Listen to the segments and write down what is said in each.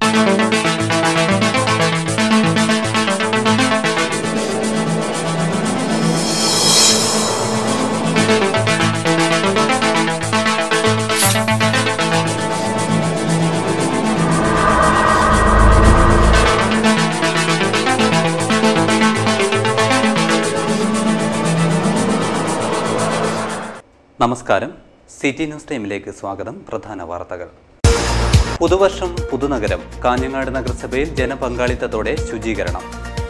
നമസ്കാരം city news ടൈമിലേക്ക് സ്വാഗതം പ്രധാന വാർത്തകൾ പുതുവർഷം പുതുനഗരം കാഞ്ഞങ്ങാട് നഗരസഭയിൽ ജനപങ്കാളിത്തത്തോടെ ശുചീകരണം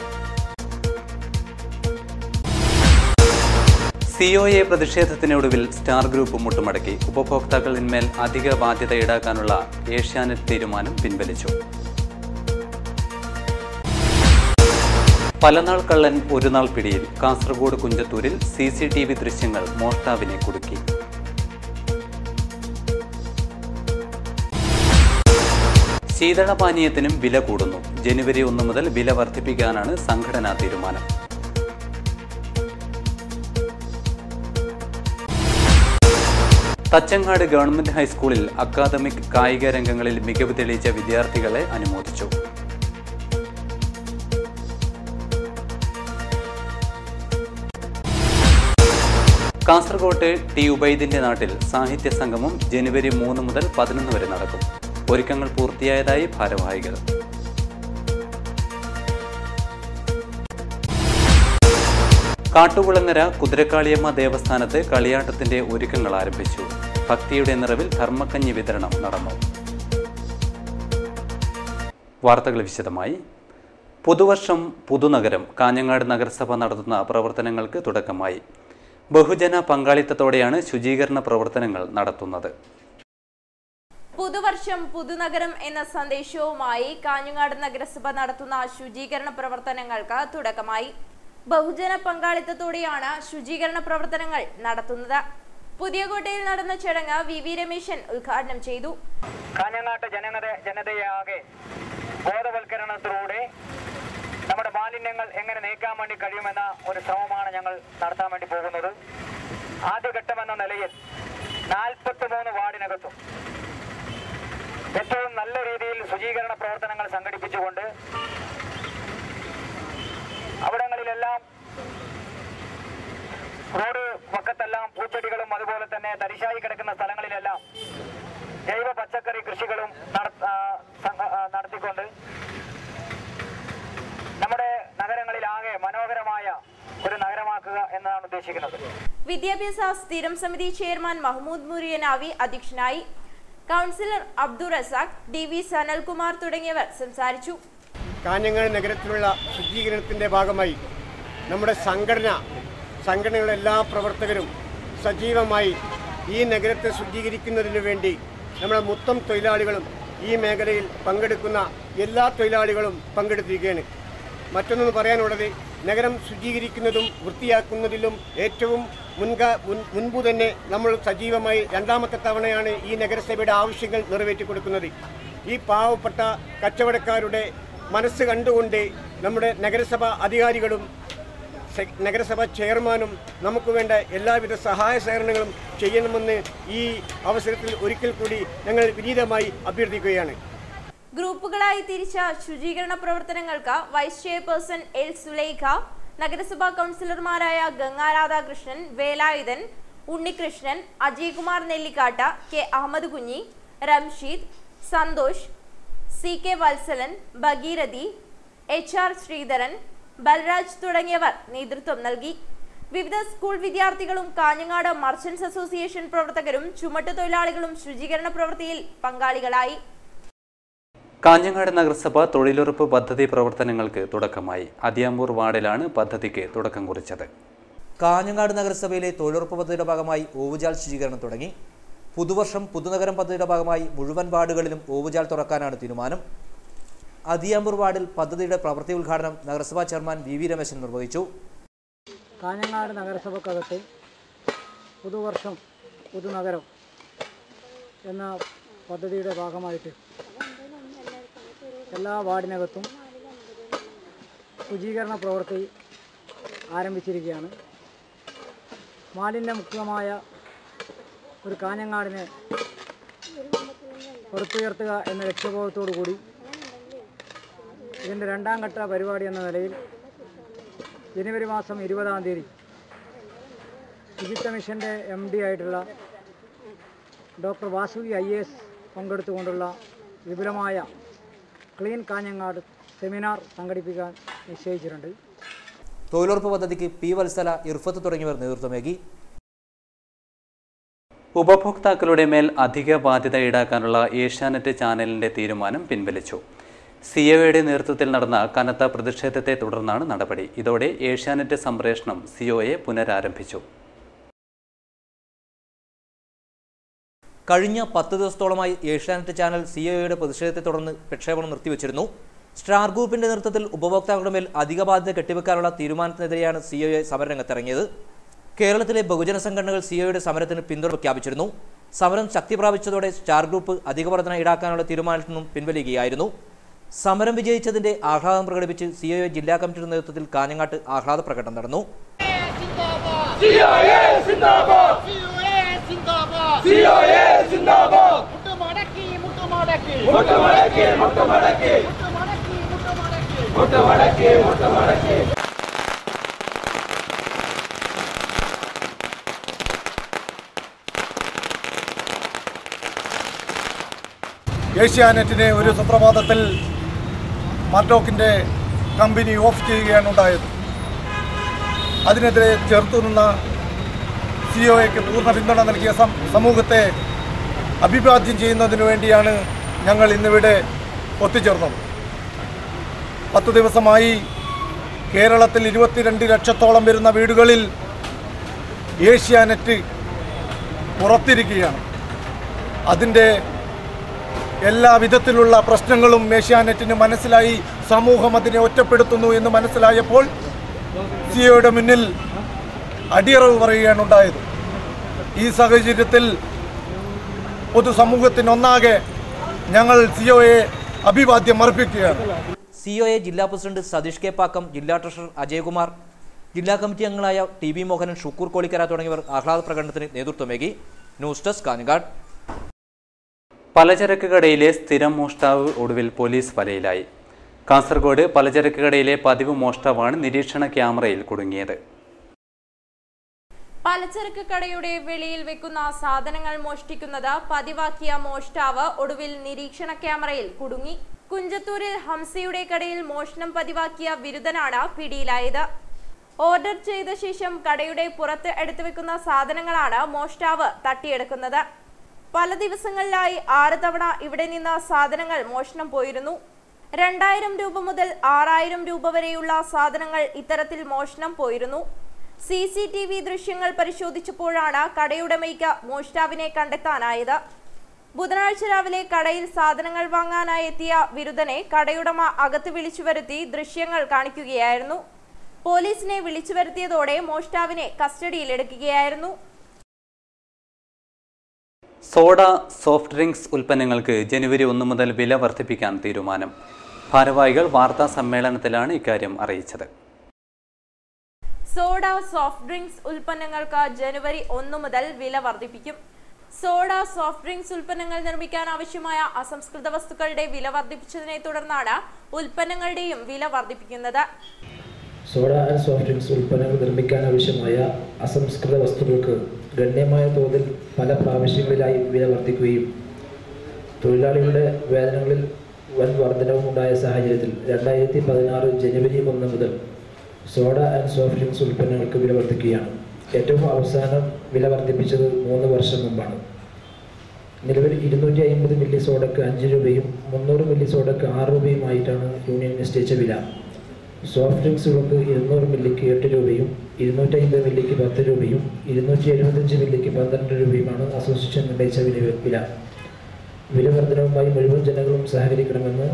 സിഒഎ പ്രതിഷേധത്തിനൊടുവിൽ സ്റ്റാർ ഗ്രൂപ്പ് മുട്ടുമടക്കി ഉപഭോക്താക്കളിന്മേൽ അധിക ബാധ്യത ഈടാക്കാനുള്ള ഏഷ്യാനെറ്റ് തീരുമാനം പിൻവലിച്ചു പലനാൾ കള്ളൻ ഒരു നാൾ പിടിയിൽ കാസർഗോഡ് കുഞ്ചത്തൂരിൽ സി സി ടി വി ദൃശ്യങ്ങൾ മോഷ്ടാവിനെ കുടുക്കി ശീതളപാനീയത്തിനും വില കൂടുന്നു ജനുവരി ഒന്ന് മുതൽ വില വർദ്ധിപ്പിക്കാനാണ് സംഘടനാ തീരുമാനം തച്ചങ്ങാട് ഗവൺമെന്റ് ഹൈസ്കൂളിൽ അക്കാദമിക് കായിക രംഗങ്ങളിൽ മികവ് തെളിയിച്ച വിദ്യാർത്ഥികളെ അനുമോദിച്ചു കാസർകോട്ട് ടി ഉബൈദിന്റെ നാട്ടിൽ സാഹിത്യ സംഗമം ജനുവരി മൂന്ന് മുതൽ പതിനൊന്ന് വരെ നടക്കും ഒരുക്കങ്ങൾ പൂർത്തിയായതായി ഭാരവാഹികൾ കാട്ടുകുളങ്ങര കുതിരക്കാളിയമ്മ ദേവസ്ഥാനത്ത് കളിയാട്ടത്തിന്റെ ഒരുക്കങ്ങൾ ആരംഭിച്ചു ഭക്തിയുടെ നിറവിൽ ധർമ്മക്കഞ്ഞി വിതരണം നടന്നു വാർത്തകൾ വിശദമായി പുതുവർഷം പുതുനഗരം കാഞ്ഞങ്ങാട് നഗരസഭ നടത്തുന്ന പ്രവർത്തനങ്ങൾക്ക് തുടക്കമായി ബഹുജന പങ്കാളിത്തത്തോടെയാണ് ശുചീകരണ പ്രവർത്തനങ്ങൾ നടത്തുന്നത് പുതുവർഷം പുതുനഗരം എന്ന സന്ദേശവുമായി കാഞ്ഞങ്ങാട് നഗരസഭ നടത്തുന്ന ശുചീകരണ പ്രവർത്തനങ്ങൾക്ക് തുടക്കമായി ബഹുജന പങ്കാളിത്തത്തോടെയാണ് ശുചീകരണ പ്രവർത്തനങ്ങൾ നടത്തുന്നത് പുതിയകോട്ടയിൽ നടന്ന ചടങ്ങ് വി വി രമേശൻ ഉദ്ഘാടനം ചെയ്തു കാഞ്ഞങ്ങാട്ട് ജനത ജനതയാകെ ബോധവൽക്കരണത്തിലൂടെ നമ്മുടെ മാലിന്യങ്ങൾ എങ്ങനെ നീക്കാൻ വേണ്ടി കഴിയുമെന്ന ഒരു ശ്രമമാണ് ഞങ്ങൾ നടത്താൻ വേണ്ടി പോകുന്നത് ആദ്യഘട്ടമെന്ന നിലയിൽ നാൽപ്പത്തി മൂന്ന് വാർഡിനകത്തും ഏറ്റവും നല്ല രീതിയിൽ ശുചീകരണ പ്രവർത്തനങ്ങൾ സംഘടിപ്പിച്ചുകൊണ്ട് അവിടങ്ങളിലെല്ലാം റോഡ് പക്കത്തെല്ലാം പൂച്ചെടികളും അതുപോലെ തന്നെ തരിശായി കിടക്കുന്ന സ്ഥലങ്ങളിലെല്ലാം ജൈവ പച്ചക്കറി കൃഷികളും നട- ആ, സംഘ- ആ, നടത്തിക്കൊണ്ട് നമ്മുടെ നഗരങ്ങളിലാകെ മനോഹരമായ ഒരു നഗരമാക്കുക എന്നതാണ് ഉദ്ദേശിക്കുന്നത് വിദ്യാഭ്യാസ സ്ഥിരം സമിതി ചെയർമാൻ മഹ്മൂദ് മുറിയനാവി അധ്യക്ഷനായി councillor Abdul Razak D V Sanalkumar തുടങ്ങിയവർ സംസാരിച്ചു കാഞ്ഞങ്ങാട് നഗരത്തിലുള്ള ശുചീകരണത്തിൻ്റെ ഭാഗമായി നമ്മുടെ സംഘടന സംഘടനകളുടെ എല്ലാ പ്രവർത്തകരും സജീവമായി ഈ നഗരത്തെ ശുചീകരിക്കുന്നതിന് വേണ്ടി നമ്മുടെ മൊത്തം തൊഴിലാളികളും ഈ മേഖലയിൽ പങ്കെടുക്കുന്ന എല്ലാ തൊഴിലാളികളും പങ്കെടുത്തിരിക്കുകയാണ് മറ്റൊന്ന് പറയാനുള്ളത് നഗരം ശുചീകരിക്കുന്നതും വൃത്തിയാക്കുന്നതിലും ഏറ്റവും മുൻക മുൻ മുൻപ് തന്നെ നമ്മൾ സജീവമായി രണ്ടാമത്തെ തവണയാണ് ഈ നഗരസഭയുടെ ആവശ്യങ്ങൾ നിറവേറ്റി കൊടുക്കുന്നത് ഈ പാവപ്പെട്ട കച്ചവടക്കാരുടെ മനസ്സ് കണ്ടുകൊണ്ട് നമ്മുടെ നഗരസഭ അധികാരികളും സെ- നഗരസഭ ചെയർമാനും നമുക്ക് വേണ്ട എല്ലാവിധ സഹായ സഹകരണങ്ങളും ചെയ്യണമെന്ന് ഈ അവസരത്തിൽ ഒരിക്കൽ കൂടി ഞങ്ങൾ വിനീതമായി അഭ്യർത്ഥിക്കുകയാണ് ഗ്രൂപ്പുകളായി തിരിച്ച ശുചീകരണ പ്രവർത്തനങ്ങൾക്ക് വൈസ് ചെയർപേഴ്സൺ എൽ സുലൈഖ നഗരസഭാ കൗൺസിലർമാരായ Ganga Radhakrishnan Velayudhan Unnikrishnan Ajaykumar Nellikatta K Ahammad Kunhi Ramsheed Santhosh C K Vatsalan Bhageerathi H R Sreedharan Balraj തുടങ്ങിയവർ നേതൃത്വം നൽകി വിവിധ സ്കൂൾ വിദ്യാർത്ഥികളും കാഞ്ഞങ്ങാട് മർച്ചന്റ്സ് അസോസിയേഷൻ പ്രവർത്തകരും ചുമട്ടുതൊഴിലാളികളും ശുചീകരണ പ്രവൃത്തിയിൽ പങ്കാളികളായി കാഞ്ഞങ്ങാട് നഗരസഭ തൊഴിലുറപ്പ് പദ്ധതി പ്രവർത്തനങ്ങൾക്ക് തുടക്കമായി അതിയാമ്പൂർ വാർഡിലാണ് പദ്ധതിക്ക് തുടക്കം കുറിച്ചത് കാഞ്ഞങ്ങാട് നഗരസഭയിലെ തൊഴിലുറപ്പ് പദ്ധതിയുടെ ഭാഗമായി ഓവുചാൽ ശുചീകരണം തുടങ്ങി പുതുവർഷം പുതുനഗരം പദ്ധതിയുടെ ഭാഗമായി മുഴുവൻ വാർഡുകളിലും ഓവുചാൽ തുറക്കാനാണ് തീരുമാനം അതിയാമ്പൂർ വാർഡിൽ പദ്ധതിയുടെ പ്രവൃത്തി ഉദ്ഘാടനം നഗരസഭാ ചെയർമാൻ വി വി രമേശൻ നിർവഹിച്ചു കാഞ്ഞങ്ങാട് നഗരസഭക്കകത്ത് പുതുവർഷം പുതുനഗരം എന്ന പദ്ധതിയുടെ ഭാഗമായിട്ട് എല്ലാ വാർഡിനകത്തും ശുചീകരണ പ്രവൃത്തി ആരംഭിച്ചിരിക്കുകയാണ് മാലിന്യമുക്തമായ ഒരു കാഞ്ഞങ്ങാടിനെ പടുത്തുയർത്തുക എന്ന ലക്ഷ്യബോധത്തോടു കൂടി ഇതിൻ്റെ രണ്ടാം ഘട്ട പരിപാടി എന്ന നിലയിൽ ജനുവരി മാസം ഇരുപതാം തീയതി ശുചിത്വ മിഷൻ്റെ എം ഡി ആയിട്ടുള്ള ഡോക്ടർ വാസുകി ഐ എസ് പങ്കെടുത്തുകൊണ്ടുള്ള വിപുലമായ ക്ലീൻ കാഞ്ഞങ്ങാട് സെമിനാർ സംഘടിപ്പിക്കാൻ നിശ്ചയിച്ചിട്ടുണ്ട് തൊഴിലുറപ്പ് പദ്ധതിക്ക് പി വത്സല ഇർഫത്ത് തുടങ്ങിയവർ നേതൃത്വമേകി ഉപഭോക്താക്കളുടെ മേൽ അധിക ബാധ്യത ഈടാക്കാനുള്ള ഏഷ്യാനെറ്റ് ചാനലിന്റെ തീരുമാനം പിൻവലിച്ചു സി ഒയുടെ നേതൃത്വത്തിൽ നടന്ന കനത്ത പ്രതിഷേധത്തെ തുടർന്നാണ് നടപടി ഇതോടെ ഏഷ്യാനെറ്റ് സംപ്രേഷണം സിഒയെ പുനരാരംഭിച്ചു കഴിഞ്ഞ പത്ത് ദിവസത്തോളമായി ഏഷ്യാനെറ്റ് ചാനൽ സി ഒയുടെ പ്രതിഷേധത്തെ തുടർന്ന് പ്രക്ഷേപണം നിർത്തിവച്ചിരുന്നു സ്റ്റാർ ഗ്രൂപ്പിന്റെ നേതൃത്വത്തിൽ ഉപഭോക്താക്കളുടെ മേൽ അധിക ബാധ്യത കെട്ടിവെക്കാനുള്ള തീരുമാനത്തിനെതിരെയാണ് സി ഒയെ സമരരംഗത്തിറങ്ങിയത് കേരളത്തിലെ ബഹുജന സംഘടനകൾ സി ഒയുടെ സമരത്തിന് പിന്തുണ പ്രഖ്യാപിച്ചിരുന്നു സമരം ശക്തി പ്രാപിച്ചതോടെ സ്റ്റാർ ഗ്രൂപ്പ് അധിക വർധന ഈടാക്കാനുള്ള തീരുമാനത്തിൽ നിന്നും പിൻവലിക്കുകയായിരുന്നു സമരം വിജയിച്ചതിന്റെ ആഹ്ലാദം പ്രകടിപ്പിച്ച് സി ഒ ജില്ലാ കമ്മിറ്റിയുടെ നേതൃത്വത്തിൽ കാഞ്ഞങ്ങാട്ട് ആഹ്ലാദ പ്രകടനം നടന്നു മുട്ടുമടക്കി മുട്ടുമടക്കി മുട്ടുമടക്കി മുട്ടുമടക്കി മുട്ടുമടക്കി മുട്ടുമടക്കി ഏഷ്യാനെറ്റിനെ ഒരു സുപ്രഭാതത്തിൽ മാർട്ടോക്കിൻ്റെ കമ്പനി ഓഫ് ചെയ്യുകയാണ് ഉണ്ടായത് അതിനെതിരെ ചെറുത്തുനിന്ന സി ഒയ്ക്ക് പൂർണ്ണ പിന്തുണ നൽകിയ സം- സമൂഹത്തെ അഭിവാദ്യം ചെയ്യുന്നതിനു വേണ്ടിയാണ് ഞങ്ങൾ ഇന്നിവിടെ ഒത്തുചേർന്നത് പത്ത് ദിവസമായി കേരളത്തിൽ ഇരുപത്തിരണ്ട് ലക്ഷത്തോളം വരുന്ന വീടുകളിൽ ഏഷ്യാനെറ്റ് പുറത്തിരിക്കുകയാണ് അതിൻ്റെ എല്ലാ വിധത്തിലുള്ള പ്രശ്നങ്ങളും ഏഷ്യാനെറ്റിന് മനസ്സിലായി സമൂഹം അതിനെ ഒറ്റപ്പെടുത്തുന്നു എന്ന് മനസ്സിലായപ്പോൾ സിഒയുടെ മുന്നിൽ അടിയറവ് പറയുകയാണ് ഉണ്ടായത് ഈ സാഹചര്യത്തിൽ പൊതുസമൂഹത്തിനൊന്നാകെ ഞങ്ങൾ സിഒയെ അഭിവാദ്യം അർപ്പിക്കുകയാണ് സി ഒ എ ജില്ലാ പ്രസിഡന്റ് സതീഷ് കെ പാക്കം ജില്ലാ ട്രഷറർ അജയകുമാർ ജില്ലാ കമ്മിറ്റി അംഗങ്ങളായ ടി ബി മോഹനൻ ഷുക്കൂർ കോളിക്കര തുടങ്ങിയവർ ആഹ്ലാദ പ്രകടനത്തിന് നേതൃത്വമേകി ന്യൂസ് ഡെസ്ക് കാഞ്ഞങ്ങാട് പലചരക്ക് കടയിലെ സ്ഥിരം മോഷ്ടാവ് ഒടുവിൽ പോലീസ് വലയിലായി കാസർഗോഡ് പലചരക്ക് കടയിലെ പതിവ് മോഷ്ടാവാണ് നിരീക്ഷണ ക്യാമറയിൽ കുടുങ്ങിയത് പലചരക്ക് കടയുടെ വെളിയിൽ വെക്കുന്ന സാധനങ്ങൾ മോഷ്ടിക്കുന്നത് പതിവാക്കിയ മോഷ്ടാവ് ഒടുവിൽ നിരീക്ഷണ ക്യാമറയിൽ കുടുങ്ങി കുഞ്ചത്തൂരിൽ ഹംസയുടെ കടയിൽ മോഷണം പതിവാക്കിയ വിരുദ്ധനാണ് പിടിയിലായത് ഓർഡർ ചെയ്ത ശേഷം കടയുടെ പുറത്ത് എടുത്തു വെക്കുന്ന സാധനങ്ങളാണ് മോഷ്ടാവ് തട്ടിയെടുക്കുന്നത് പല ദിവസങ്ങളിലായി ആറ് തവണ ഇവിടെ നിന്ന് സാധനങ്ങൾ മോഷണം പോയിരുന്നു രണ്ടായിരം രൂപ മുതൽ ആറായിരം രൂപ വരെയുള്ള സാധനങ്ങൾ ഇത്തരത്തിൽ മോഷണം പോയിരുന്നു സി സി ടി വി ദൃശ്യങ്ങൾ പരിശോധിച്ചപ്പോഴാണ് കടയുടമയ്ക്ക് മോഷ്ടാവിനെ കണ്ടെത്താനായത് ബുധനാഴ്ച രാവിലെ കടയിൽ സാധനങ്ങൾ വാങ്ങാനായി എത്തിയ വിരുദ്ധനെ കടയുടമ അകത്ത് വിളിച്ചു വരുത്തി ദൃശ്യങ്ങൾ കാണിക്കുകയായിരുന്നു പോലീസിനെ വിളിച്ചു വരുത്തിയതോടെ മോഷ്ടാവിനെ കസ്റ്റഡിയിലെടുക്കുകയായിരുന്നു സോഡ സോഫ്റ്റ് ഡ്രിങ്ക്സ് ഉൽപ്പന്നങ്ങൾക്ക് ജനുവരി ഒന്ന് മുതൽ വില വർദ്ധിപ്പിക്കാൻ തീരുമാനം ഭാരവാഹികൾ വാർത്താ സമ്മേളനത്തിലാണ് ഇക്കാര്യം അറിയിച്ചത് സോഡ സോഫ്റ്റ് ഡ്രിങ്ക്സ് ഉൽപ്പന്നങ്ങൾക്ക് ജനുവരി ഒന്ന് മുതൽ വില വർദ്ധിപ്പിക്കും സോഡ സോഫ്റ്റ് ഡ്രിങ്ക്സ് ഉൽപ്പന്നങ്ങൾ നിർമ്മിക്കാൻ ആവശ്യമായ അസംസ്കൃത വസ്തുക്കളുടെ വില വർദ്ധിപ്പിച്ചതിനെ തുടർന്നാണ് ഉൽപ്പന്നങ്ങളുടെയും വില വർദ്ധിപ്പിക്കുന്നത് സോഡ ആൻഡ് സോഫ്റ്റ് ഡ്രിങ്ക്സ് ഉൽപ്പന്നങ്ങൾ നിർമ്മിക്കാൻ ആവശ്യമായ അസംസ്കൃത വസ്തുക്കൾക്ക് ഗണ്യമായ തോതിൽ പല പ്രാവശ്യങ്ങളിലായി വില വർദ്ധിക്കുകയും തൊഴിലാളികളുടെ വേതനങ്ങളിൽ വൻ വർധനവും ഉണ്ടായ സാഹചര്യത്തിൽ രണ്ടായിരത്തി പതിനാറ് ജനുവരി ഒന്ന് മുതൽ സോഡ ആൻഡ് സോഫ്റ്റ് ഡ്രിങ്ക്സ് ഉൽപ്പന്നങ്ങൾക്ക് വില വർദ്ധിക്കുകയാണ് ഏറ്റവും അവസാനം വില വർദ്ധിപ്പിച്ചത് മൂന്ന് വർഷം മുമ്പാണ് നിലവിൽ ഇരുന്നൂറ്റി അമ്പത് മില്ലി സോഡയ്ക്ക് അഞ്ച് രൂപയും മുന്നൂറ് മില്ലി സോഡയ്ക്ക് ആറ് രൂപയുമായിട്ടാണ് യൂണിയൻ നിശ്ചയിച്ച വില സോഫ്റ്റ് ഡ്രിങ്ക്സുകൾക്ക് ഇരുന്നൂറ് മില്ലിക്ക് എട്ട് രൂപയും ഇരുന്നൂറ്റി അമ്പത് മില്ലിക്ക് പത്ത് രൂപയും ഇരുന്നൂറ്റി എഴുപത്തഞ്ച് മില്ലിക്ക് പന്ത്രണ്ട് രൂപയുമാണ് അസോസിയേഷൻ നിർണ്ണയിച്ച വില വില വില വർധനവുമായി മുഴുവൻ ജനങ്ങളും സഹകരിക്കണമെന്ന്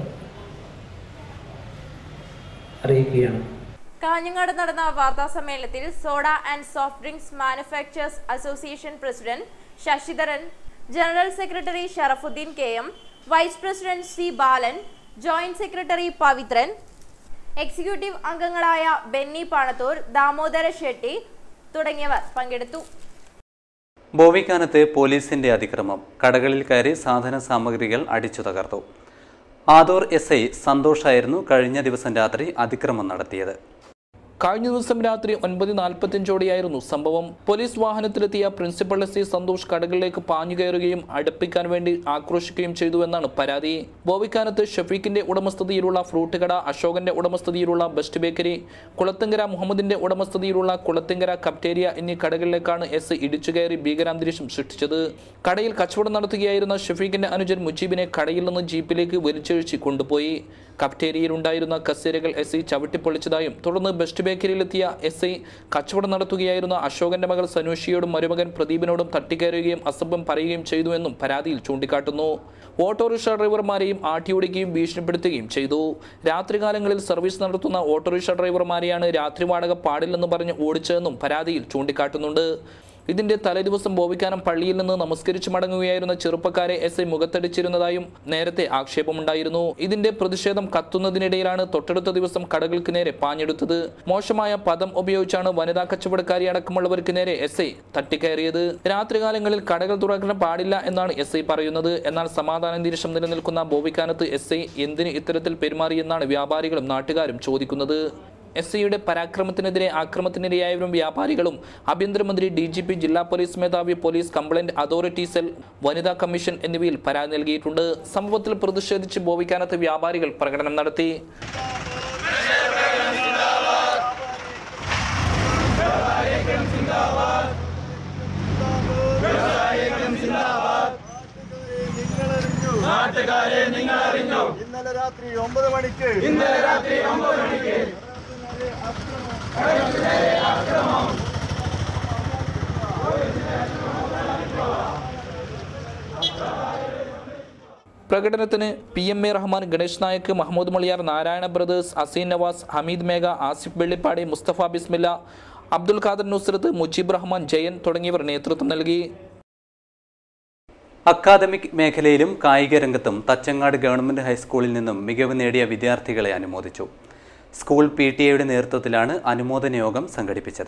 അറിയിക്കുകയാണ് കാഞ്ഞങ്ങാട് നടന്ന വാർത്താ സമ്മേളനത്തിൽ soda and soft drinks manufacturers association president Sasidharan general secretary Sharafuddin K M vice president C Balan joint secretary Pavithran executive അംഗങ്ങളായ ബെന്നി പാണത്തൂർ ദാമോദര ഷെട്ടി തുടങ്ങിയവർ പങ്കെടുത്തു ബോവിക്കാനത്ത് പോലീസിന്റെ അതിക്രമം കടകളിൽ കയറി സാധന സാമഗ്രികൾ അടിച്ചു തകർത്തു ആദൂർ എസ് ഐ സന്തോഷായിരുന്നു കഴിഞ്ഞ ദിവസം രാത്രി അതിക്രമം നടത്തിയത് കഴിഞ്ഞ ദിവസം രാത്രി ഒൻപത് നാൽപ്പത്തിയഞ്ചോടെയായിരുന്നു സംഭവം പോലീസ് വാഹനത്തിലെത്തിയ പ്രിൻസിപ്പൽ എസ് സി സന്തോഷ് കടകളിലേക്ക് പാഞ്ഞു കയറുകയും അടുപ്പിക്കാൻ വേണ്ടി ആക്രോശിക്കുകയും ചെയ്തുവെന്നാണ് പരാതി ബോവിക്കാനത്ത് ഷഫീഖിന്റെ ഉടമസ്ഥതയിലുള്ള ഫ്രൂട്ട് കട അശോകന്റെ ഉടമസ്ഥതയിലുള്ള ബെസ്റ്റ് ബേക്കറി കുളത്തുങ്കര മുഹമ്മദിന്റെ ഉടമസ്ഥതയിലുള്ള കുളത്തുങ്കര കപ്റ്റേരിയ എന്നീ കടകളിലേക്കാണ് എസ് ഇടിച്ചു കയറി ഭീകരാന്തരീക്ഷം സൃഷ്ടിച്ചത് കടയിൽ കച്ചവടം നടത്തുകയായിരുന്ന ഷഫീഖിന്റെ അനുജൻ മുജീബിനെ കടയിൽ നിന്ന് ജീപ്പിലേക്ക് വലിച്ചഴിച്ച് കൊണ്ടുപോയി കഫ്റ്റേരിയയിലുണ്ടായിരുന്ന കസേരകൾ എസ് ഐ ചവിട്ടിപ്പൊളിച്ചതായും തുടർന്ന് ബെസ്റ്റ് ബേക്കറിയിലെത്തിയ എസ് ഐ കച്ചവടം നടത്തുകയായിരുന്ന അശോകന്റെ മകൾ സനൂഷിയോടും മരുമകൻ പ്രദീപിനോടും തട്ടിക്കയറുകയും അസഭ്യം പറയുകയും ചെയ്തുവെന്നും പരാതിയിൽ ചൂണ്ടിക്കാട്ടുന്നു ഓട്ടോറിക്ഷ ഡ്രൈവർമാരെയും ആട്ടിയോടിക്കുകയും ഭീഷണിപ്പെടുത്തുകയും ചെയ്തു രാത്രികാലങ്ങളിൽ സർവീസ് നടത്തുന്ന ഓട്ടോറിക്ഷ ഡ്രൈവർമാരെയാണ് രാത്രി വാടക പാടില്ലെന്ന് പറഞ്ഞ് ഓടിച്ചതെന്നും പരാതിയിൽ ചൂണ്ടിക്കാട്ടുന്നുണ്ട് ഇതിന്റെ തലേദിവസം ബോവിക്കാനം പള്ളിയിൽ നിന്ന് നമസ്കരിച്ചു മടങ്ങുകയായിരുന്ന ചെറുപ്പക്കാരെ എസ് ഐ മുഖത്തടിച്ചിരുന്നതായും നേരത്തെ ആക്ഷേപമുണ്ടായിരുന്നു ഇതിന്റെ പ്രതിഷേധം കത്തുന്നതിനിടയിലാണ് തൊട്ടടുത്ത ദിവസം കടകൾക്ക് നേരെ പാഞ്ഞെടുത്തത് മോശമായ പദം ഉപയോഗിച്ചാണ് വനിതാ കച്ചവടക്കാരി അടക്കമുള്ളവർക്ക് നേരെ എസ് ഐ തട്ടിക്കയറിയത് രാത്രികാലങ്ങളിൽ കടകൾ തുറക്കാൻ പാടില്ല എന്നാണ് എസ് ഐ പറയുന്നത് എന്നാൽ സമാധാനാന്തരീക്ഷം നിലനിൽക്കുന്ന ബോവിക്കാനത്ത് എസ് ഐ എന്തിന് ഇത്തരത്തിൽ പെരുമാറിയെന്നാണ് വ്യാപാരികളും നാട്ടുകാരും ചോദിക്കുന്നത് എസ് ഐയുടെ പരാക്രമത്തിനെതിരെ ആക്രമത്തിനിരയായവരും വ്യാപാരികളും ആഭ്യന്തരമന്ത്രി ഡി ജി പി ജില്ലാ പോലീസ് മേധാവി പോലീസ് കംപ്ലൈന്റ് അതോറിറ്റി സെൽ വനിതാ കമ്മീഷൻ എന്നിവയിൽ പരാതി നൽകിയിട്ടുണ്ട് സംഭവത്തിൽ പ്രതിഷേധിച്ച് ബോവിക്കാനത്ത് വ്യാപാരികൾ പ്രകടനം നടത്തി നാട്ടുകാരെ നിങ്ങൾ അറിഞ്ഞോ ഇന്നലെ രാത്രി ഒമ്പത് മണിക്ക് ഇന്നലെ രാത്രി ഒമ്പത് മണിക്ക് പ്രകടനത്തിന് P M A Rahman Ganesh Naik Mahmood Muliyar Narayana brothers Azeen Navas Hameed Megha Asif Vellippadi Musthafa Bismilla Abdul Khader Nusrath Mujeeb Rahman Jayan തുടങ്ങിയവർ നേതൃത്വം നൽകി അക്കാദമിക് മേഖലയിലും കായിക രംഗത്തും തച്ചങ്ങാട് ഗവൺമെന്റ് ഹൈസ്കൂളിൽ നിന്നും മികവ് നേടിയ വിദ്യാർത്ഥികളെ അനുമോദിച്ചു സ്കൂൾ പി ടി എയുടെ നേതൃത്വത്തിലാണ് അനുമോദന യോഗം സംഘടിപ്പിച്ചത്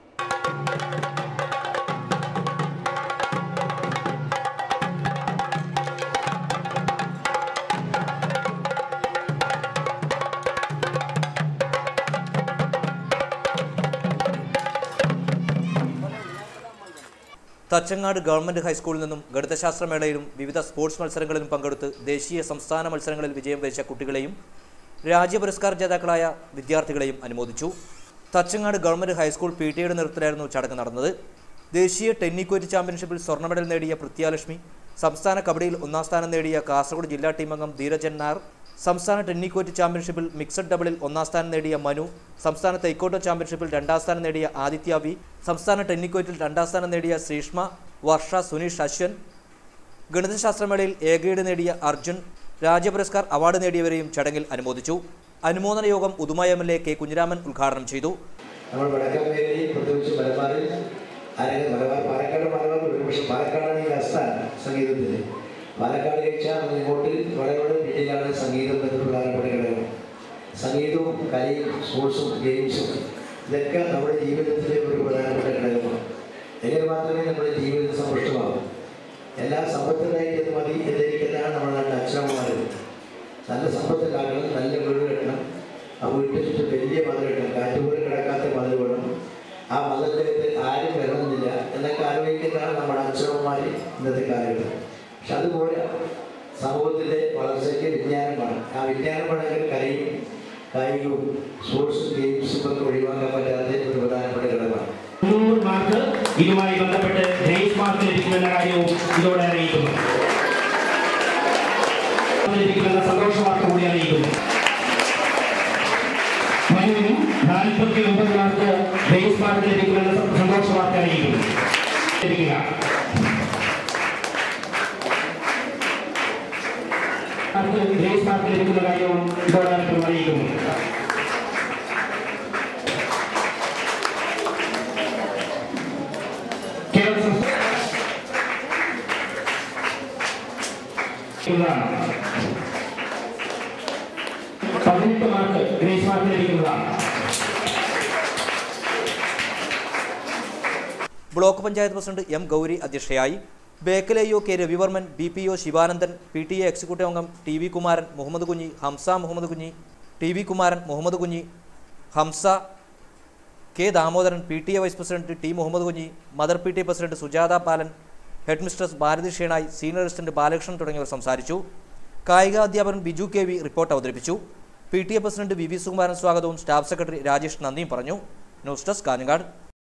തച്ചങ്ങാട് ഗവൺമെന്റ് ഹൈസ്കൂളിൽ നിന്നും ഗണിതശാസ്ത്ര മേളയിലും വിവിധ സ്പോർട്സ് മത്സരങ്ങളിലും പങ്കെടുത്ത് ദേശീയ സംസ്ഥാന മത്സരങ്ങളിൽ വിജയം വരിച്ച കുട്ടികളെയും രാജ്യ പുരസ്കാര ജേതാക്കളായ വിദ്യാർത്ഥികളെയും അനുമോദിച്ചു തച്ചങ്ങാട് ഗവൺമെന്റ് ഹൈസ്കൂൾ പി ടിയുടെ നേതൃത്വത്തിലായിരുന്നു ചടങ്ങ് നടന്നത് ദേശീയ ടെന്നിക്കോറ്റ് ചാമ്പ്യൻഷിപ്പിൽ സ്വർണ്ണ മെഡൽ നേടിയ പൃഥ്വിയാലക്ഷ്മി സംസ്ഥാന കബഡിയിൽ ഒന്നാം സ്ഥാനം നേടിയ കാസർഗോഡ് ജില്ലാ ടീം അംഗം ധീരജൻ നായർ സംസ്ഥാന ടെന്നിക്കോറ്റ് ചാമ്പ്യൻഷിപ്പിൽ മിക്സഡ് ഡബിളിൽ ഒന്നാം സ്ഥാനം നേടിയ മനു സംസ്ഥാന തൈക്കോട്ടോ ചാമ്പ്യൻഷിപ്പിൽ രണ്ടാം സ്ഥാനം നേടിയ ആദിത്യ വി സംസ്ഥാന ടെന്നിക്കോറ്റിൽ രണ്ടാം സ്ഥാനം നേടിയ ശ്രീഷ്മ വർഷ സുനീഷ് അശ്വൻ ഗണിതശാസ്ത്രമേളയിൽ എ ഗ്രേഡ് നേടിയ അർജുൻ രാജ്യപുരസ്കാർ അവാർഡ് നേടിയവരെയും ചടങ്ങിൽ അനുമോദിച്ചു അനുമോദന യോഗം Uduma M L A K Kunhiraman ഉദ്ഘാടനം ചെയ്തു നമ്മൾ വടക്കൻ മേഖലയിൽ പ്രത്യേകിച്ച് മലബാറിൽ ആരെങ്കിലും മലബാർ പാലക്കാട് മലബാർ വരും പക്ഷെ പാലക്കാടാണ് ഈ ആസ്ഥാനം സംഗീതത്തിന് പാലക്കാട് കഴിച്ചാൽ നമ്മൾ ഇങ്ങോട്ട് വളരെ പിന്നിലാണ് സംഗീതം എന്നൊരു പ്രധാനപ്പെട്ട ഘടകം സംഗീതവും കലയും സ്പോർട്സും ഗെയിംസും ഇതൊക്കെ നമ്മുടെ ജീവിതത്തിലെ ഒരു പ്രധാനപ്പെട്ട ഘടകമാണ് എങ്കിൽ മാത്രമേ നമ്മുടെ ജീവിതം സമ്പുഷ്ടമാകും എല്ലാ സമ്പത്തുണ്ടായിട്ട് മതി എന്നിരിക്കുന്നതാണ് നമ്മുടെ നാട്ടിലെ അച്ഛനമ്മമാർ നല്ല സമ്പത്ത് കാണണം നല്ല വീട് കെട്ടണം ആ വീട്ടിൽ ചുറ്റും വലിയ മതിൽ കെട്ടണം കാറ്റുപോലും കിടക്കാത്ത മതിൽ വേണം ആ മതിലിനകത്ത് ആരും വരണമെന്നില്ല എന്നൊക്കെ ആലോചിക്കുന്നതാണ് നമ്മുടെ അച്ഛനമ്മമാർ ഇന്നത്തെ കാലഘട്ടം പക്ഷെ അതുപോലെ സമൂഹത്തിൻ്റെ വളർച്ചയ്ക്ക് വിജ്ഞാനമാണ് ആ വിജ്ഞാനമാണെങ്കിൽ കലയും കായികവും സ്പോർട്സും ഗെയിംസും ഒക്കെ ഒഴിവാക്കാൻ പറ്റാത്ത ഒരു പ്രധാനപ്പെട്ട ഘടകമാണ് നൂറ് മാർക്ക് ഇതുമായി ബന്ധപ്പെട്ട് ഗ്രേസ് മാർക്ക് ലഭിക്കുമെന്ന കാര്യവും ഇതോടെ അറിയിക്കുന്നു ലഭിക്കുമെന്ന സന്തോഷ വാർത്ത കൂടി അറിയിക്കുന്നു മനുവിനും നാൽപ്പത്തി ഒമ്പത് മാർക്ക് ഗ്രേസ് മാർക്ക് ലഭിക്കുമെന്ന സ- സന്തോഷ വാർത്ത അറിയിക്കുന്നു ലഭിക്കുക മാർക്ക് ഗ്രേസ് മാർക്ക് ലഭിക്കുന്ന കാര്യവും ഇതോടെ അറിയിക്കുന്നു കേരള സംസ്ഥാന പതിനെട്ട് മാർക്ക് ഗ്രേസ് മാർക്ക് ലഭിക്കുന്നതാണ് block panchayat president M Gowri അധ്യക്ഷയായി ബേക്കലേയോ K Ravivarman B P O Sivanandan P T A executive അംഗം T V Kumaran Muhammad Kunhi Hamsa Muhammad Kunhi T V Kumaran Muhammad Kunhi Hamsa K Damodaran P T A vice president T Muhammad Kunhi mother P T A president Sujatha Palan head mistress Bharathi Shenoy senior assistant Balakrishnan തുടങ്ങിയവർ സംസാരിച്ചു കായികാധ്യാപകൻ Biju K V report അവതരിപ്പിച്ചു P T A president V V Sukumaran സ്വാഗതവും staff secretary Rajesh നന്ദിയും പറഞ്ഞു news desk Kanhangad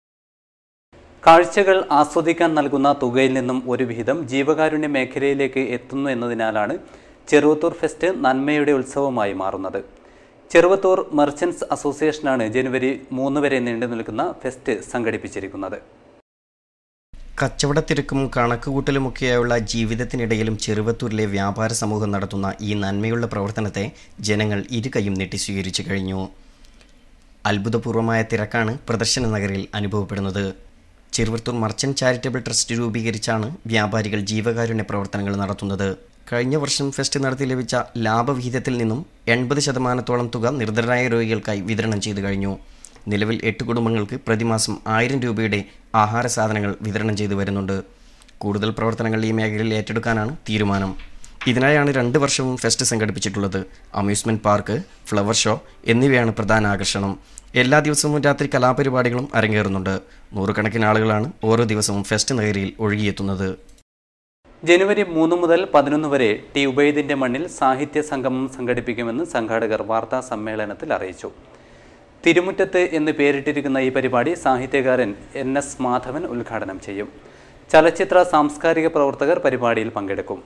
കാഴ്ചകൾ ആസ്വദിക്കാൻ നൽകുന്ന തുകയിൽ നിന്നും ഒരു വിഹിതം ജീവകാരുണ്യ മേഖലയിലേക്ക് എത്തുന്നു എന്നതിനാലാണ് ചെറുവത്തൂർ ഫെസ്റ്റ് നന്മയുടെ ഉത്സവമായി മാറുന്നത് ചെറുവത്തൂർ മെർച്ചൻസ് അസോസിയേഷനാണ് ജനുവരി മൂന്ന് വരെ നീണ്ടു നിൽക്കുന്ന ഫെസ്റ്റ് സംഘടിപ്പിച്ചിരിക്കുന്നത് കച്ചവടത്തിരക്കും കണക്കുകൂട്ടലുമൊക്കെയായുള്ള ജീവിതത്തിനിടയിലും ചെറുവത്തൂരിലെ വ്യാപാര സമൂഹം നടത്തുന്ന ഈ നന്മയുള്ള പ്രവർത്തനത്തെ ജനങ്ങൾ ഇരുകൈയും നീട്ടി സ്വീകരിച്ചു കഴിഞ്ഞു അത്ഭുതപൂർവമായ തിരക്കാണ് പ്രദർശന നഗരിൽ അനുഭവപ്പെടുന്നത് ചെറുവത്തൂർ മർച്ചന്റ് ചാരിറ്റബിൾ ട്രസ്റ്റ് രൂപീകരിച്ചാണ് വ്യാപാരികൾ ജീവകാരുണ്യ പ്രവർത്തനങ്ങൾ നടത്തുന്നത് കഴിഞ്ഞ വർഷം ഫെസ്റ്റ് നടത്തി ലഭിച്ച ലാഭവിഹിതത്തിൽ നിന്നും എൺപത് ശതമാനത്തോളം തുക നിർധനരായ രോഗികൾക്കായി വിതരണം ചെയ്തു കഴിഞ്ഞു നിലവിൽ എട്ട് കുടുംബങ്ങൾക്ക് പ്രതിമാസം ആയിരം രൂപയുടെ ആഹാര സാധനങ്ങൾ വിതരണം ചെയ്തു വരുന്നുണ്ട് കൂടുതൽ പ്രവർത്തനങ്ങൾ ഈ മേഖലയിൽ ഏറ്റെടുക്കാനാണ് തീരുമാനം ഇതിനായാണ് രണ്ട് വർഷവും ഫെസ്റ്റ് സംഘടിപ്പിച്ചിട്ടുള്ളത് അമ്യൂസ്മെന്റ് പാർക്ക് ഫ്ലവർ ഷോ എന്നിവയാണ് പ്രധാന ആകർഷണം എല്ലാ ദിവസവും രാത്രി കലാപരിപാടികളും അരങ്ങേറുന്നുണ്ട് നൂറുകണക്കിന് ആളുകളാണ് ഓരോ ദിവസവും ഫെസ്റ്റ് നഗരിയിൽ ഒഴുകിയെത്തുന്നത് ജനുവരി മൂന്ന് മുതൽ പതിനൊന്ന് വരെ ടി ഉബൈദിന്റെ മണ്ണിൽ സാഹിത്യ സംഗമം സംഘടിപ്പിക്കുമെന്ന് സംഘാടകർ വാർത്താ സമ്മേളനത്തിൽ അറിയിച്ചു തിരുമുറ്റത്ത് എന്ന് പേരിട്ടിരിക്കുന്ന ഈ പരിപാടി സാഹിത്യകാരൻ എൻ എസ് മാധവൻ ഉദ്ഘാടനം ചെയ്യും ചലച്ചിത്ര സാംസ്കാരിക പ്രവർത്തകർ പരിപാടിയിൽ പങ്കെടുക്കും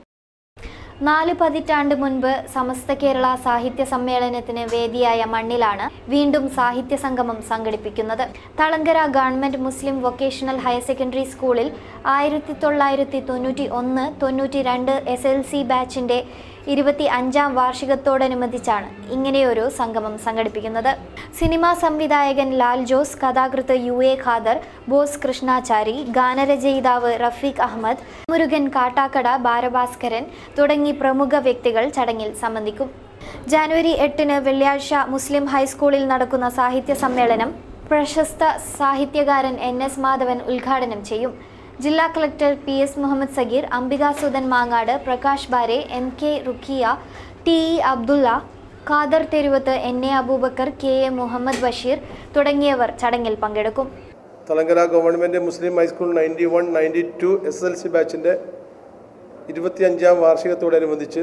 നാല് പതിറ്റാണ്ട് മുൻപ് സമസ്ത കേരള സാഹിത്യ സമ്മേളനത്തിന് വേദിയായ മണ്ണിലാണ് വീണ്ടും സാഹിത്യ സംഗമം സംഘടിപ്പിക്കുന്നത് Thalangara government Muslim vocational higher secondary സ്കൂളിൽ ആയിരത്തി തൊള്ളായിരത്തി തൊണ്ണൂറ്റി ഒന്ന് തൊണ്ണൂറ്റി രണ്ട് എസ് എൽ സി ബാച്ചിന്റെ ഇരുപത്തി അഞ്ചാം വാർഷികത്തോടനുബന്ധിച്ചാണ് ഇങ്ങനെയൊരു സംഗമം സംഘടിപ്പിക്കുന്നത് സിനിമാ സംവിധായകൻ ലാൽ ജോസ് കഥാകൃത്ത് യു എ ഖാദർ ബോസ് കൃഷ്ണാചാരി ഗാനരചയിതാവ് റഫീഖ് അഹമ്മദ് മുരുകൻ കാട്ടാക്കട ബാരഭാസ്കരൻ തുടങ്ങി പ്രമുഖ വ്യക്തികൾ ചടങ്ങിൽ സംബന്ധിക്കും ജാനുവരി എട്ടിന് വെള്ളിയാഴ്ച മുസ്ലിം ഹൈസ്കൂളിൽ നടക്കുന്ന സാഹിത്യ സമ്മേളനം പ്രശസ്ത സാഹിത്യകാരൻ എൻ എസ് മാധവൻ ഉദ്ഘാടനം ചെയ്യും ജില്ലാ collector P S Muhammad Sageer Ambikasudan Mangad Prakash Bare M K Rukkiya T E Abdulla Khader Theruvath N A Aboobacker K A Muhammad Basheer തുടങ്ങിയവർ ചടങ്ങിൽ പങ്കെടുക്കും Thalangara government Muslim high school ninety one ninety two S L C ബാച്ചിൻ്റെ ഇരുപത്തിയഞ്ചാം വാർഷികത്തോടനുബന്ധിച്ച്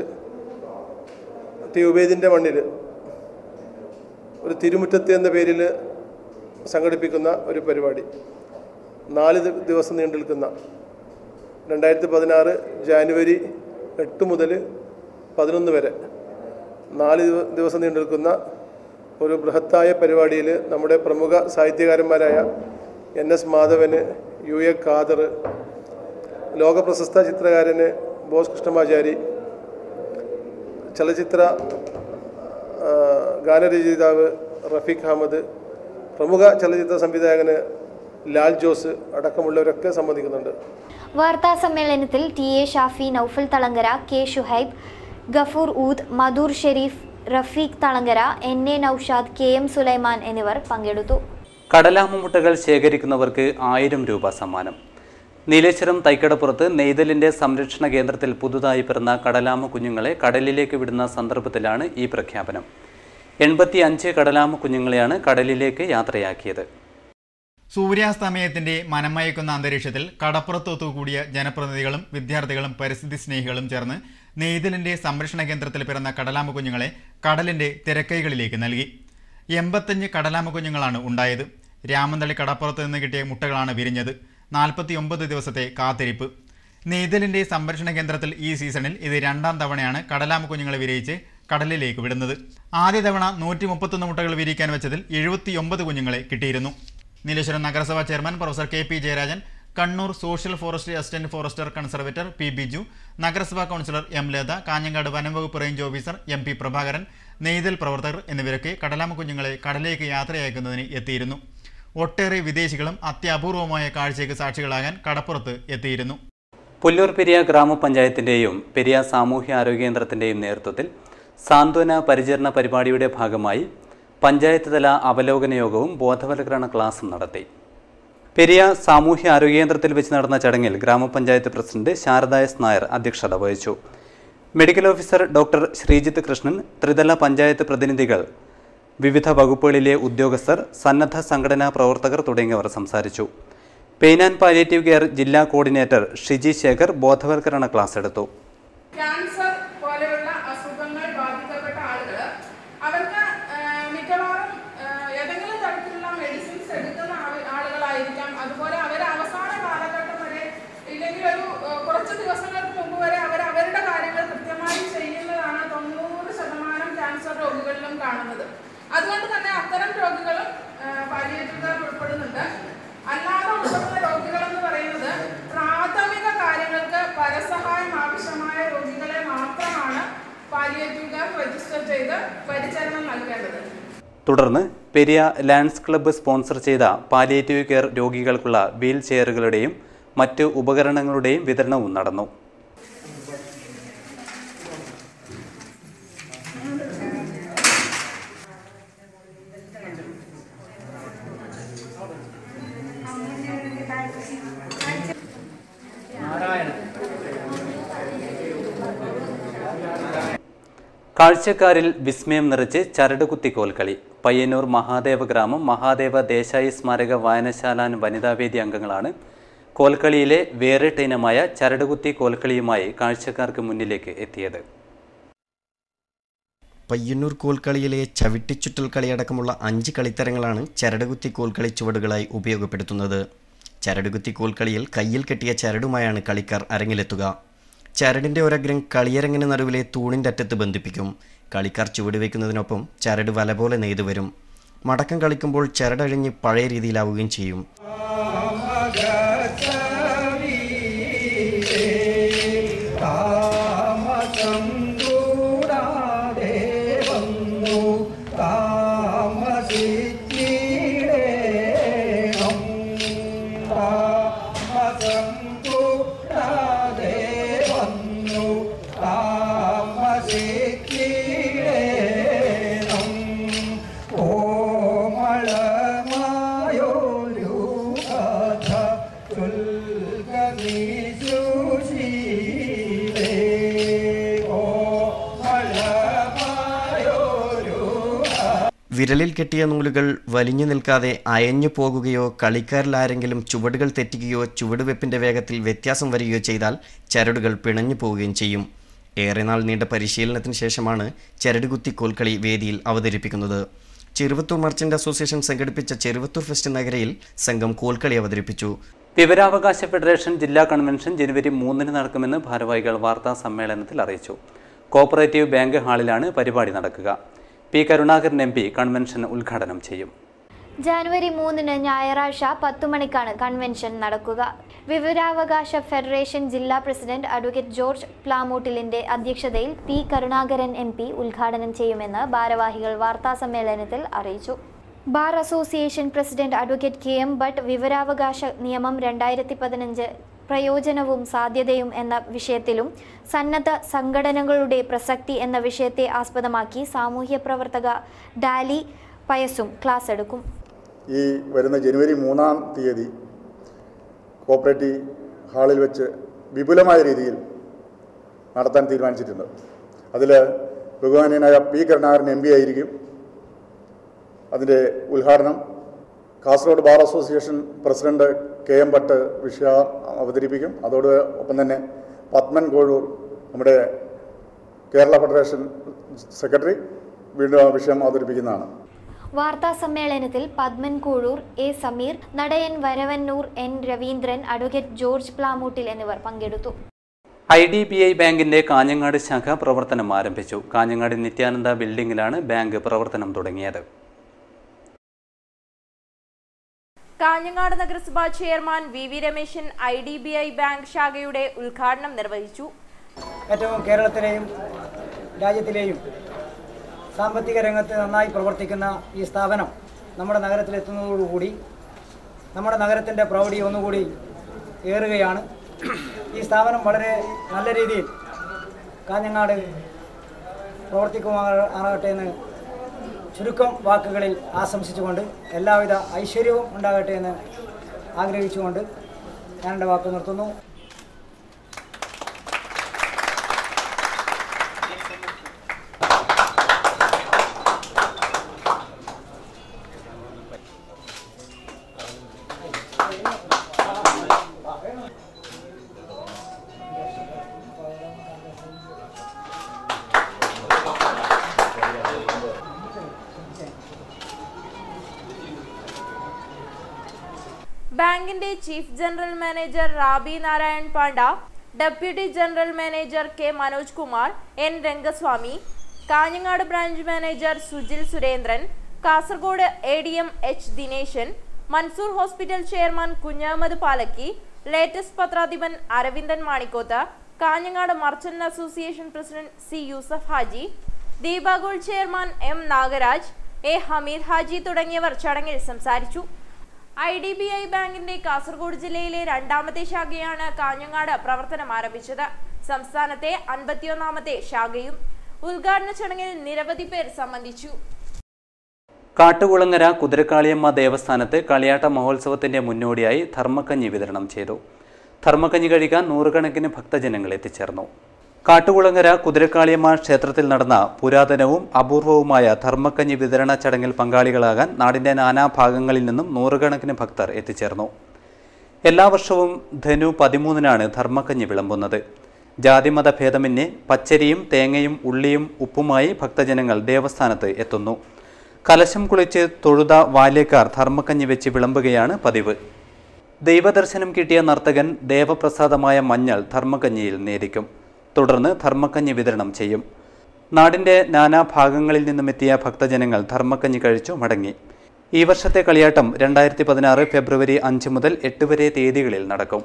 ടി ഉബൈദിൻ്റെ മണ്ണിൽ ഒരു തിരുമുറ്റത്ത് എന്ന പേരിൽ സംഘടിപ്പിക്കുന്ന ഒരു പരിപാടി നാല് ദി- ദിവസം നീണ്ടു നിൽക്കുന്ന രണ്ടായിരത്തി പതിനാറ് ജാനുവരി എട്ട് മുതൽ പതിനൊന്ന് വരെ നാല് ദിവ- ദിവസം നീണ്ടു നിൽക്കുന്ന ഒരു ബൃഹത്തായ പരിപാടിയിൽ നമ്മുടെ പ്രമുഖ സാഹിത്യകാരന്മാരായ N S Madhavan U A Khader ലോകപ്രശസ്ത ചിത്രകാരന് ബോസ് കൃഷ്ണമാചാരി ചലച്ചിത്ര ആ, ഗാനരചയിതാവ് റഫീഖ് അഹമ്മദ് പ്രമുഖ ചലച്ചിത്ര സംവിധായകന് ലാൽ ജോസ് അടക്കമുള്ളവരൊക്കെ സംബന്ധിക്കുന്നുണ്ട് വാർത്താ സമ്മേളനത്തിൽ T A Shafi Noufal Thalangara K Shuhaib Gafoor Ood Madhur Shereef Rafeeq Thalangara N A Noushad K M Sulaiman എന്നിവർ പങ്കെടുത്തു കടലാമമുട്ടകൾ ശേഖരിക്കുന്നവർക്ക് ആയിരം രൂപ സമ്മാനം നീലേശ്വരം തൈക്കടപ്പുറത്ത് നെയ്തലിന്റെ സംരക്ഷണ കേന്ദ്രത്തിൽ പുതുതായി പിറന്ന കടലാമ കുഞ്ഞുങ്ങളെ കടലിലേക്ക് വിടുന്ന സന്ദർഭത്തിലാണ് ഈ പ്രഖ്യാപനം എൺപത്തി അഞ്ച് കടലാമ കുഞ്ഞുങ്ങളെയാണ് കടലിലേക്ക് യാത്രയാക്കിയത് സൂര്യാസ്തമയത്തിന്റെ മനമയക്കുന്ന അന്തരീക്ഷത്തിൽ കടപ്പുറത്തൊത്തു കൂടിയ ജനപ്രതിനിധികളും വിദ്യാർത്ഥികളും പരിസ്ഥിതി സ്നേഹികളും ചേർന്ന് നെയ്തലിന്റെ സംരക്ഷണ കേന്ദ്രത്തിൽ പിറന്ന കടലാമ കുഞ്ഞുങ്ങളെ കടലിന്റെ തിരക്കൈകളിലേക്ക് നൽകി എൺപത്തഞ്ച് കടലാമ കുഞ്ഞുങ്ങളാണ് ഉണ്ടായത് രാമന്തളി കടപ്പുറത്ത് നിന്ന് കിട്ടിയ മുട്ടകളാണ് വിരിഞ്ഞത് നാൽപ്പത്തി ഒമ്പത് ദിവസത്തെ കാത്തിരിപ്പ് നെയ്തലിന്റെ സംരക്ഷണ കേന്ദ്രത്തിൽ ഈ സീസണിൽ ഇത് രണ്ടാം തവണയാണ് കടലാമ കുഞ്ഞുങ്ങളെ വിരയിച്ച് കടലിലേക്ക് വിടുന്നത് ആദ്യ തവണ നൂറ്റി മുപ്പത്തൊന്ന് മുട്ടകൾ വിരിയിക്കാൻ വെച്ചതിൽ എഴുപത്തിയൊമ്പത് കുഞ്ഞുങ്ങളെ കിട്ടിയിരുന്നു നീലേശ്വരം നഗരസഭാ chairman professor K P Jayarajan Kannur social forestry assistant forester conservator P Biju നഗരസഭാ കൗൺസിലർ എം ലത കാഞ്ഞങ്ങാട് വനംവകുപ്പ് range officer M P Prabhakaran Neythal പ്രവർത്തകർ എന്നിവരൊക്കെ കടലാമ കുഞ്ഞുങ്ങളെ കടലേക്ക് യാത്രയാക്കുന്നതിന് എത്തിയിരുന്നു ഒട്ടേറെ വിദേശികളും അത്യപൂർവമായ കാഴ്ചയ്ക്ക് സാക്ഷികളാകാൻ കടപ്പുറത്ത് എത്തിയിരുന്നു പുല്ലൂർ പെരിയ ഗ്രാമപഞ്ചായത്തിന്റെയും പെരിയ സാമൂഹ്യ ആരോഗ്യ കേന്ദ്രത്തിന്റെയും നേതൃത്വത്തിൽ സാന്ത്വന പരിചരണ പരിപാടിയുടെ ഭാഗമായി പഞ്ചായത്ത് തല അവലോകന യോഗവും ബോധവൽക്കരണ ക്ലാസും നടത്തി പെരിയ സാമൂഹ്യ ആരോഗ്യ കേന്ദ്രത്തിൽ വെച്ച് നടന്ന ചടങ്ങിൽ ഗ്രാമപഞ്ചായത്ത് പ്രസിഡന്റ് ശാരദ എസ് നായർ അധ്യക്ഷത വഹിച്ചു medical officer doctor Sreejith Krishnan ത്രിതല പഞ്ചായത്ത് പ്രതിനിധികൾ വിവിധ വകുപ്പുകളിലെ ഉദ്യോഗസ്ഥർ സന്നദ്ധ സംഘടനാ പ്രവർത്തകർ തുടങ്ങിയവർ സംസാരിച്ചു പെയിൻ ആൻഡ് പാലിയേറ്റീവ് കെയർ ജില്ലാ കോർഡിനേറ്റർ ഷിജി ശേഖർ ബോധവൽക്കരണ ക്ലാസ് എടുത്തു ക്യാൻസർ പോലെയുള്ള അസുഖങ്ങൾ ബാധിക്കപ്പെട്ട ആളുകൾ അവർക്ക് ആ, മിക്കവാറും ആ, ഏതെങ്കിലും തരത്തിലുള്ള മെഡിസിൻസ് എടുക്കുന്ന ആള്- ആളുകളായിരിക്കാം അതുപോലെ അവർ അവസാന കാലഘട്ടം വരെ ഇല്ലെങ്കിൽ ഒരു ആ, കുറച്ച് ദിവസങ്ങൾക്ക് മുമ്പ് വരെ അവർ അവരുടെ കാര്യങ്ങൾ കൃത്യമായി ചെയ്യുന്നതാണ് തൊണ്ണൂറ് ശതമാനം ക്യാൻസർ രോഗികളിലും കാണുന്നത് അതുകൊണ്ട് തന്നെ അത്തരം രോഗികളും പാലിയേറ്റീവ് കെയർ ഉൾപ്പെടുന്നുണ്ട് അല്ലാതെ ഉൾപ്പെടുന്ന രോഗികൾ എന്ന് പറയുന്നത് പ്രാഥമിക കാര്യങ്ങൾക്ക് പരസഹായം ആവശ്യമായ രോഗികളെ മാത്രമാണ് പാലിയേറ്റീവ് കെയർ രജിസ്റ്റർ ചെയ്ത് പരിചരണം നൽകേണ്ടത് തുടർന്ന് പെരിയ ലാൻഡ്സ് ക്ലബ്ബ് സ്പോൺസർ ചെയ്ത പാലിയേറ്റീവ് കെയർ രോഗികൾക്കുള്ള വീൽ ചെയറുകളുടെയും മറ്റ് ഉപകരണങ്ങളുടെയും വിതരണവും നടന്നു കാഴ്ചക്കാരിൽ വിസ്മയം നിറച്ച് ചരടുകുത്തി കോൽക്കളി പയ്യന്നൂർ മഹാദേവ ഗ്രാമം മഹാദേവ ദേശായി സ്മാരക വായനശാലാൻ വനിതാവേദി അംഗങ്ങളാണ് കോൽക്കളിയിലെ വേറിട്ട ഇനമായ ചരടുകുത്തി കോൽക്കളിയുമായി കാഴ്ചക്കാർക്ക് മുന്നിലേക്ക് എത്തിയത് പയ്യന്നൂർ കോൽക്കളിയിലെ ചവിട്ടിച്ചുറ്റൽ കളിയടക്കമുള്ള അഞ്ച് കളിത്തരങ്ങളാണ് ചരടുകുത്തി കോൽക്കളി ചുവടുകളായി ഉപയോഗപ്പെടുത്തുന്നത് ചരടുകുത്തി കോൽക്കളിയിൽ കയ്യിൽ കെട്ടിയ ചരടുമായാണ് കളിക്കാർ അരങ്ങിലെത്തുക ചരടിൻ്റെ ഒരഗ്രം കളിയരങ്ങിന് നടുവിലെ തൂണിൻ്റെ അറ്റത്ത് ബന്ധിപ്പിക്കും കളിക്കാർ ചുവട് വയ്ക്കുന്നതിനൊപ്പം ചരട് വല പോലെ നെയ്തു വരും മടക്കം കളിക്കുമ്പോൾ ചരടഴിഞ്ഞ് പഴയ രീതിയിലാവുകയും ചെയ്യും താമസം കൂടാതെ വന്നു താമസിച്ചിടേണം താമസം കൂടാതെ വന്നു താമസിച്ചിടേണം കോമളമായൊരു കഥ ചൊൽക നീ സുശീലേ കോമളമായൊരു വിരലിൽ കെട്ടിയ നൂലുകൾ വലിഞ്ഞു നിൽക്കാതെ അയഞ്ഞു പോകുകയോ കളിക്കാരിൽ ആരെങ്കിലും ചുവടുകൾ തെറ്റുകയോ ചുവടുവെപ്പിന്റെ വേഗത്തിൽ വ്യത്യാസം വരികയോ ചെയ്താൽ ചരടുകൾ പിണഞ്ഞു പോവുകയും ചെയ്യും ഏറെ നാൾ നീണ്ട പരിശീലനത്തിന് ശേഷമാണ് ചരടുകുത്തി കോൽക്കളി വേദിയിൽ അവതരിപ്പിക്കുന്നത് ചെറുവത്തൂർ മർച്ചന്റ് അസോസിയേഷൻ സംഘടിപ്പിച്ച ചെറുവത്തൂർ ഫെസ്റ്റ് നഗരയിൽ സംഘം കോൽക്കളി അവതരിപ്പിച്ചു വിവരാവകാശ ഫെഡറേഷൻ ജില്ലാ കൺവെൻഷൻ ജനുവരി മൂന്നിന് നടക്കുമെന്ന് ഭാരവാഹികൾ വാർത്താ സമ്മേളനത്തിൽ അറിയിച്ചു കോപ്പറേറ്റീവ് ബാങ്ക് ഹാളിലാണ് പരിപാടി നടക്കുക P Karunakaran M P convention ഉദ്ഘാടനം ചെയ്യും ജനുവരി മൂന്നിന് ഞായറാഴ്ച പത്തു മണിക്കാണ് കൺവെൻഷൻ നടക്കുക വിവരാവകാശ ഫെഡറേഷൻ ജില്ലാ പ്രസിഡന്റ് അഡ്വക്കേറ്റ് ജോർജ് പ്ലാമൂട്ടിലിന്റെ അധ്യക്ഷതയിൽ പി കരുണാകരൻ എം പി ഉദ്ഘാടനം ചെയ്യുമെന്ന് ഭാരവാഹികൾ വാർത്താസമ്മേളനത്തിൽ അറിയിച്ചു bar association president advocate K M Bhat വിവരാവകാശ നിയമം രണ്ടായിരത്തി പതിനഞ്ച് പ്രയോജനവും സാധ്യതയും എന്ന വിഷയത്തിലും സന്നദ്ധ സംഘടനകളുടെ പ്രസക്തി എന്ന വിഷയത്തെ ആസ്പദമാക്കി സാമൂഹ്യ പ്രവർത്തക ഡാലി പയസും ക്ലാസ് എടുക്കും ഈ വരുന്ന ജനുവരി മൂന്നാം തീയതി കോപ്പറേറ്റീവ് ഹാളിൽ വെച്ച് വിപുലമായ രീതിയിൽ നടത്താൻ തീരുമാനിച്ചിട്ടുണ്ട് അതിൽ ബഹുമാനീയനായ പി കരുണാകരൻ എം പി ആയിരിക്കും അതിൻ്റെ ഉദ്ഘാടനം Kasaragod bar association president K M Bhat വിഷയം അവതരിപ്പിക്കും അതോടൊപ്പം തന്നെ പത്മൻ കോഴൂർ നമ്മുടെ കേരള ഫെഡറേഷൻ സെക്രട്ടറി വീണ്ടും ആ വിഷയം അവതരിപ്പിക്കുന്നതാണ് വാർത്താ സമ്മേളനത്തിൽ Padman Koozhur A Sameer Nadayan Varavannur N Raveendran advocate George Plamoottil എന്നിവർ പങ്കെടുത്തു ഐ ഡി ബി ഐ ബാങ്കിന്റെ കാഞ്ഞങ്ങാട് ശാഖ പ്രവർത്തനം ആരംഭിച്ചു കാഞ്ഞങ്ങാട് നിത്യാനന്ദ ബിൽഡിംഗിലാണ് ബാങ്ക് പ്രവർത്തനം തുടങ്ങിയത് കാഞ്ഞങ്ങാട് നഗരസഭാ chairman V V Rameshan I D B I bank ശാഖയുടെ ഉദ്ഘാടനം നിർവഹിച്ചു ഏറ്റവും കേരളത്തിലെയും രാജ്യത്തിലെയും സാമ്പത്തിക രംഗത്ത് നന്നായി പ്രവർത്തിക്കുന്ന ഈ സ്ഥാപനം നമ്മുടെ നഗരത്തിലെത്തുന്നതോടുകൂടി നമ്മുടെ നഗരത്തിൻ്റെ പ്രൗഢി ഒന്നുകൂടി ഏറുകയാണ് ഈ സ്ഥാപനം വളരെ നല്ല രീതിയിൽ കാഞ്ഞങ്ങാട് പ്രവർത്തിക്കുമാറാകട്ടെ എന്ന് ചുരുക്കം വാക്കുകളിൽ ആശംസിച്ചുകൊണ്ട് എല്ലാവിധ ഐശ്വര്യവും ഉണ്ടാകട്ടെ എന്ന് ആഗ്രഹിച്ചുകൊണ്ട് ഞാൻ എൻ്റെ വാക്ക് നിർത്തുന്നു ബാങ്കിന്റെ chief general manager Rabi Narayan Panda deputy general manager K Manoj Kumar N Rangaswamy Kanhangad branch manager Sujil Surendran Kasaragod A D M H Dineshan Mansoor hospital chairman Kunhahammed Palakki latest പത്രാധിപൻ Aravindan Manikkoth Kanhangad merchant association president C Yusuf Haji ദീപാഗോൾ chairman M Nagaraj A Hameed Haji തുടങ്ങിയവർ ചടങ്ങിൽ സംസാരിച്ചു ഐ ഡി ബി ഐ ബാങ്കിന്റെ കാസർഗോഡ് ജില്ലയിലെ രണ്ടാമത്തെ ശാഖയാണ് കാഞ്ഞങ്ങാട് പ്രവർത്തനം ആരംഭിച്ചത് സംസ്ഥാനത്തെ അൻപത്തിയൊന്നാമത്തെ ശാഖയും ഉദ്ഘാടന ചടങ്ങിൽ നിരവധി പേർ സംബന്ധിച്ചു കാട്ടുകുളങ്ങര കുതിരക്കാളിയമ്മ ദേവസ്ഥാനത്ത് കളിയാട്ട മഹോത്സവത്തിന്റെ മുന്നോടിയായി ധർമ്മക്കഞ്ഞി വിതരണം ചെയ്തു ധർമ്മക്കഞ്ഞി കഴിക്കാൻ നൂറുകണക്കിന് ഭക്തജനങ്ങൾ എത്തിച്ചേർന്നു കാട്ടുകുളങ്ങര കുതിരക്കാളിയമ്മ ക്ഷേത്രത്തിൽ നടന്ന പുരാതനവും അപൂർവവുമായ ധർമ്മക്കഞ്ഞി വിതരണ ചടങ്ങിൽ പങ്കാളികളാകാൻ നാടിന്റെ നാനാഭാഗങ്ങളിൽ നിന്നും നൂറുകണക്കിന് ഭക്തർ എത്തിച്ചേർന്നു എല്ലാ വർഷവും ധനു പതിമൂന്നിനാണ് ധർമ്മക്കഞ്ഞി വിളമ്പുന്നത് ജാതിമത ഭേദമന്യേ പച്ചരിയും തേങ്ങയും ഉള്ളിയും ഉപ്പുമായി ഭക്തജനങ്ങൾ ദേവസ്ഥാനത്ത് എത്തുന്നു കലശം കുളിച്ച് തൊഴുത ബാല്യക്കാർ ധർമ്മക്കഞ്ഞി വെച്ച് വിളമ്പുകയാണ് പതിവ് ദൈവദർശനം കിട്ടിയ നർത്തകൻ ദേവപ്രസാദമായ മഞ്ഞൾ ധർമ്മക്കഞ്ഞിയിൽ നേരിക്കും തുടർന്ന് ധർമ്മക്കഞ്ഞി വിതരണം ചെയ്യും നാടിൻ്റെ നാനാഭാഗങ്ങളിൽ നിന്നുമെത്തിയ ഭക്തജനങ്ങൾ ധർമ്മക്കഞ്ഞി കഴിച്ചു മടങ്ങി ഈ വർഷത്തെ കളിയാട്ടം രണ്ടായിരത്തി പതിനാറ് ഫെബ്രുവരി അഞ്ച് മുതൽ എട്ട് വരെ തീയതികളിൽ നടക്കും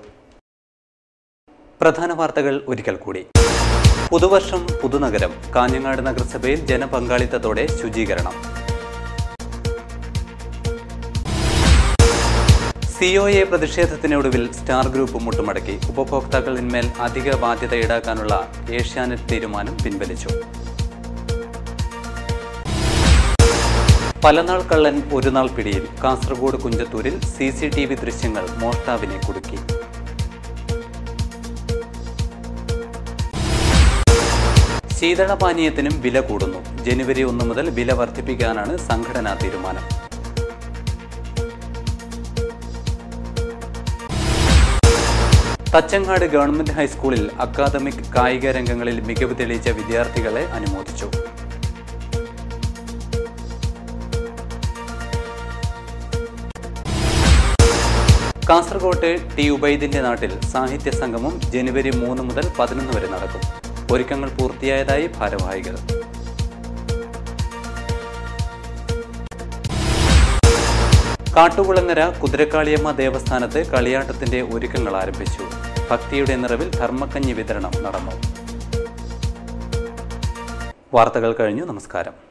പ്രധാന വാർത്തകൾ ഒരിക്കൽ കൂടി പുതുവർഷം പുതുനഗരം കാഞ്ഞങ്ങാട് നഗരസഭയിൽ ജനപങ്കാളിത്തത്തോടെ ശുചീകരണം സിഒഎ പ്രതിഷേധത്തിനൊടുവിൽ സ്റ്റാർ ഗ്രൂപ്പ് മുട്ടുമടക്കി ഉപഭോക്താക്കളിന്മേൽ അധിക ബാധ്യത ഈടാക്കാനുള്ള ഏഷ്യാനെറ്റ് തീരുമാനം പിൻവലിച്ചു പലനാൾ കള്ളൻ ഒരു നാൾ പിടിയിൽ കാസർഗോഡ് കുഞ്ചത്തൂരിൽ സി സി ടി വി ദൃശ്യങ്ങൾ മോഷ്ടാവിനെ കുടുക്കി ശീതളപാനീയത്തിനും വില കൂടുന്നു ജനുവരി ഒന്ന് മുതൽ വില വർദ്ധിപ്പിക്കാനാണ് സംഘടനാ തീരുമാനം തച്ചങ്ങാട് ഗവൺമെന്റ് ഹൈസ്കൂളിൽ അക്കാദമിക് കായിക രംഗങ്ങളിൽ മികവ് തെളിയിച്ച വിദ്യാർത്ഥികളെ അനുമോദിച്ചു കാസർകോട്ട് ടി ഉബൈദിന്റെ നാട്ടിൽ സാഹിത്യ സംഗമം ജനുവരി മൂന്ന് മുതൽ പതിനൊന്ന് വരെ നടക്കും ഒരുക്കങ്ങൾ പൂർത്തിയായതായി ഭാരവാഹികൾ കാട്ടുകുളങ്ങര കുതിരക്കാളിയമ്മ ദേവസ്ഥാനത്ത് കളിയാട്ടത്തിന്റെ ഒരുക്കങ്ങൾ ആരംഭിച്ചു ഭക്തിയുടെ നിറവിൽ ധർമ്മക്കഞ്ഞി വിതരണം നടന്നു വാർത്തകൾ കഴിഞ്ഞു നമസ്കാരം